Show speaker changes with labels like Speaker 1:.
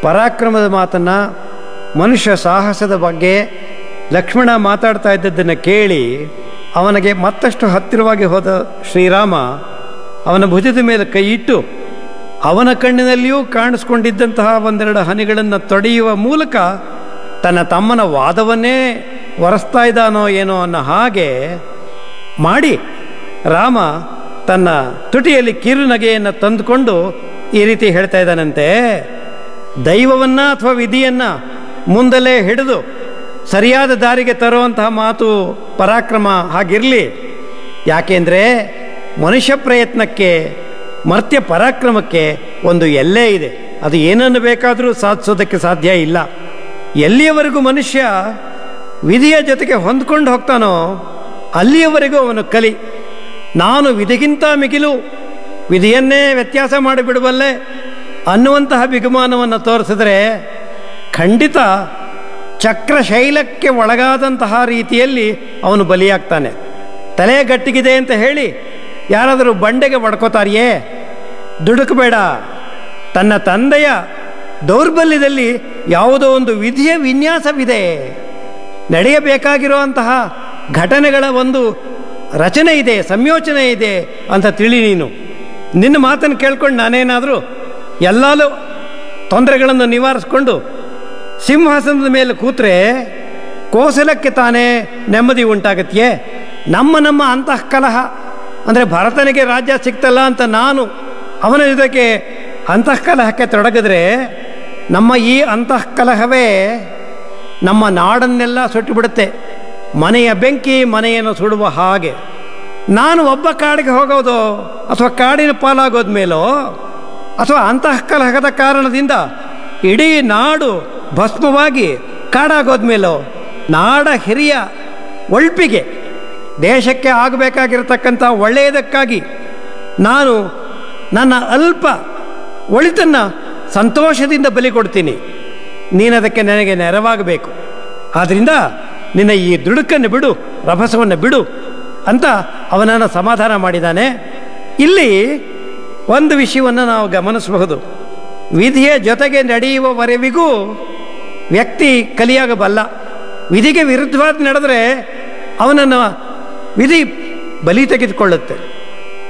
Speaker 1: ಪರಾಕ್ರಮದ ಮಾತನ್ನು ಮನುಷ್ಯ ಸಾಹಸದ ಬಗ್ಗೆ ಲಕ್ಷ್ಮಣ ಮಾತಾಡ್ತಾ ಇದ್ದದ್ದನ್ನು ಕೇಳಿ ಅವನಿಗೆ ಮತ್ತಷ್ಟು ಹತ್ತಿರವಾಗಿ ಹೋದ ಶ್ರೀರಾಮ ಅವನ ಭುಜದ ಮೇಲೆ ಕೈ ಇಟ್ಟು ಅವನ ಕಣ್ಣಿನಲ್ಲಿಯೂ ಕಾಣಿಸ್ಕೊಂಡಿದ್ದಂತಹ ಒಂದೆರಡು ಹನಿಗಳನ್ನು ತೊಡೆಯುವ ಮೂಲಕ ತನ್ನ ತಮ್ಮನ ವಾದವನ್ನೇ ಒರೆಸ್ತಾ ಇದ್ದಾನೋ ಏನೋ ಅನ್ನೋ ಹಾಗೆ ಮಾಡಿ ರಾಮ ತನ್ನ ತುಟಿಯಲ್ಲಿ ಕಿರುನಗೆಯನ್ನು ತಂದುಕೊಂಡು ಈ ರೀತಿ ಹೇಳ್ತಾ ಇದ್ದಾನಂತೆ ದೈವವನ್ನ ಅಥವಾ ವಿಧಿಯನ್ನ ಮುಂದಲೇ ಹಿಡಿದು ಸರಿಯಾದ ದಾರಿಗೆ ತರುವಂತಹ ಮಾತು ಪರಾಕ್ರಮ ಹಾಗಿರಲಿ ಯಾಕೆಂದರೆ ಮನುಷ್ಯ ಪ್ರಯತ್ನಕ್ಕೆ ಮರ್ತ್ಯ ಪರಾಕ್ರಮಕ್ಕೆ ಒಂದು ಎಲ್ಲೇ ಇದೆ ಅದು ಏನನ್ನು ಬೇಕಾದರೂ ಸಾಧಿಸೋದಕ್ಕೆ ಸಾಧ್ಯ ಇಲ್ಲ ಎಲ್ಲಿಯವರೆಗೂ ಮನುಷ್ಯ ವಿಧಿಯ ಜೊತೆಗೆ ಹೊಂದ್ಕೊಂಡು ಹೋಗ್ತಾನೋ ಅಲ್ಲಿಯವರೆಗೂ ಅವನು ಕಲಿ ನಾನು ವಿಧಿಗಿಂತ ಮಿಗಿಲು ವಿಧಿಯನ್ನೇ ವ್ಯತ್ಯಾಸ ಮಾಡಿಬಿಡುವಲ್ಲೇ ಅನ್ನುವಂತಹ ಬಿಗುಮಾನವನ್ನು ತೋರಿಸಿದ್ರೆ ಖಂಡಿತ ಚಕ್ರಶೈಲಕ್ಕೆ ಒಳಗಾದಂತಹ ರೀತಿಯಲ್ಲಿ ಅವನು ಬಲಿಯಾಗ್ತಾನೆ ತಲೆ ಗಟ್ಟಿಗಿದೆ ಅಂತ ಹೇಳಿ ಯಾರಾದರೂ ಬಂಡೆಗೆ ಬಡ್ಕೋತಾರಿಯೇ ದುಡುಕಬೇಡ ತನ್ನ ತಂದೆಯ ದೌರ್ಬಲ್ಯದಲ್ಲಿ ಯಾವುದೋ ಒಂದು ವಿಧಿಯ ವಿನ್ಯಾಸವಿದೆ ನಡೆಯಬೇಕಾಗಿರುವಂತಹ ಘಟನೆಗಳ ಒಂದು ರಚನೆ ಇದೆ ಸಂಯೋಚನೆ ಇದೆ ಅಂತ ತಿಳಿ ನೀನು ನಿನ್ನ ಮಾತನ್ನು ಕೇಳ್ಕೊಂಡು ನಾನೇನಾದರೂ ಎಲ್ಲಾಲು ತೊಂದರೆಗಳನ್ನು ನಿವಾರಿಸ್ಕೊಂಡು ಸಿಂಹಾಸನದ ಮೇಲೆ ಕೂತ್ರೆ ಕೋಸಲಕ್ಕೆ ತಾನೇ ನೆಮ್ಮದಿ ಉಂಟಾಗತ್ಯೆ ನಮ್ಮ ನಮ್ಮ ಅಂತಃಕಲಹ ಅಂದರೆ ಭರತನಿಗೆ ರಾಜ್ಯ ಸಿಕ್ತಲ್ಲ ಅಂತ ನಾನು ಅವನ ಜೊತೆಗೆ ಅಂತಃಕಲಹಕ್ಕೆ ತೊಡಗಿದ್ರೆ ನಮ್ಮ ಈ ಅಂತಃಕಲಹವೇ ನಮ್ಮ ನಾಡನ್ನೆಲ್ಲ ಸುಟ್ಟು ಬಿಡುತ್ತೆ ಮನೆಯ ಬೆಂಕಿ ಮನೆಯನ್ನು ಸುಡುವ ಹಾಗೆ ನಾನು ಒಬ್ಬ ಕಾಡಿಗೆ ಹೋಗೋದು ಅಥವಾ ಕಾಡಿನ ಪಾಲಾಗೋದ ಮೇಲೋ ಅಥವಾ ಅಂತಃಕಲಹದ ಕಾರಣದಿಂದ ಇಡೀ ನಾಡು ಭಸ್ಮವಾಗಿ ಕಾಡಾಗೋದ್ಮೇಲೋ ನಾಡ ಹಿರಿಯ ಒಳ್ಪಿಗೆ ದೇಶಕ್ಕೆ ಆಗಬೇಕಾಗಿರತಕ್ಕಂಥ ಒಳ್ಳೆಯದಕ್ಕಾಗಿ ನಾನು ನನ್ನ ಅಲ್ಪ ಒಳಿತನ್ನು ಸಂತೋಷದಿಂದ ಬಲಿ ಕೊಡ್ತೀನಿ ನೀನದಕ್ಕೆ ನನಗೆ ನೆರವಾಗಬೇಕು ಆದ್ದರಿಂದ ನಿನ್ನ ಈ ದುಡುಕನ್ನು ಬಿಡು ರಭಸವನ್ನು ಬಿಡು ಅಂತ ಅವನನ್ನು ಸಮಾಧಾನ ಮಾಡಿದ್ದಾನೆ ಇಲ್ಲಿ ಒಂದು ವಿಷಯವನ್ನು ನಾವು ಗಮನಿಸಬಹುದು ವಿಧಿಯ ಜೊತೆಗೆ ನಡೆಯುವವರೆವಿಗೂ ವ್ಯಕ್ತಿ ಕಲಿಯಾಗಬಲ್ಲ ವಿಧಿಗೆ ವಿರುದ್ಧವಾಗಿ ನಡೆದರೆ ಅವನನ್ನು ವಿಧಿ ಬಲಿ ತೆಗೆದುಕೊಳ್ಳುತ್ತೆ